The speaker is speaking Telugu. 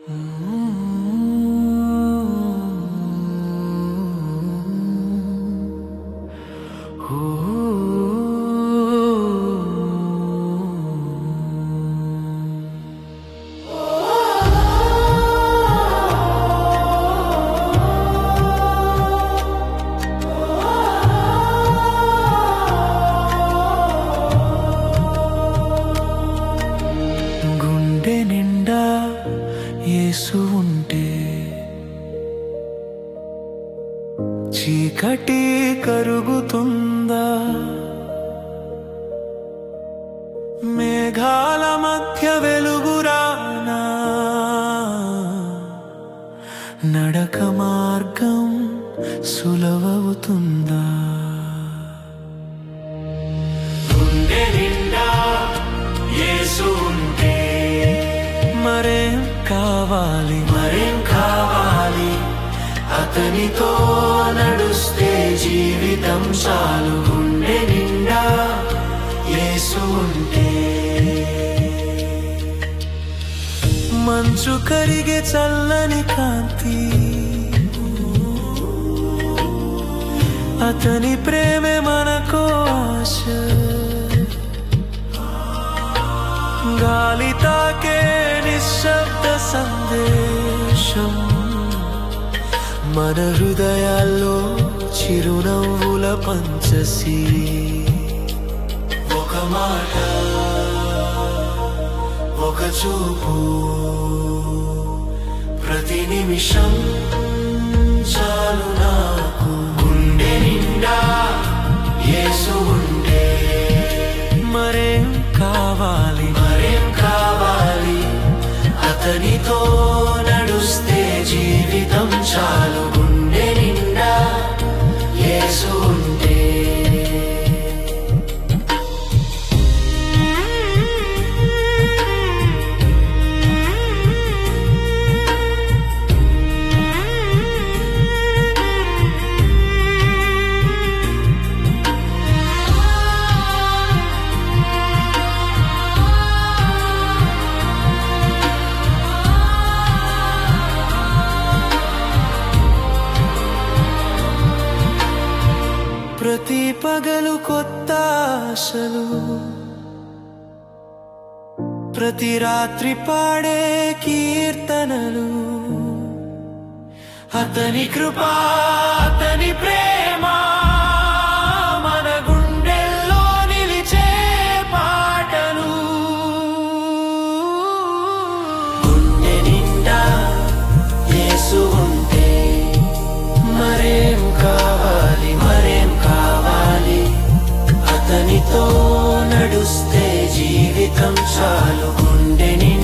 గుండె నిండా యేసు ఉంటే చీకటి కరుగుతుందా మేఘాల మధ్య వెలుగురానా నడక మార్గం సులవవుతుందా గుండె నిండా యేసు ఉంటే మరేం కావాలి మరేం కావాలి అతనితో నడుస్తే జీవితం చాలు గుండె నిండా యేసు ఉంటే మంచు కరిగే చల్లని కాంతి అతని ప్రేమే మనకో ఆశ గాలి తాకే నిశ్శబ్ద సందేశం మన హృదయాల్లో చిరునవ్వుల పంచసి ఒక మాట ఒక చూపు ప్రతి నిమిషం చాలు నాకు గుండె నిండా యేసు ఉండే మరేం కావాలి మరేం కావాలి అతనితో నడుస్తే జీవితం చాలు గుండె నిండా యేసు ఉంటే ప్రతి పగలు కొత్త ఆశలు ప్రతి రాత్రి పాడే కీర్తనలు అతని కృపా అతని ప్రేమ మన గుండెల్లో నిలిచే పాటలు గుండె నిండా యేసు ఉంటే మరేం కావాలి మరేం కావాలి అతనితో నడుస్తే జీవితం చాలు గుండె నిండా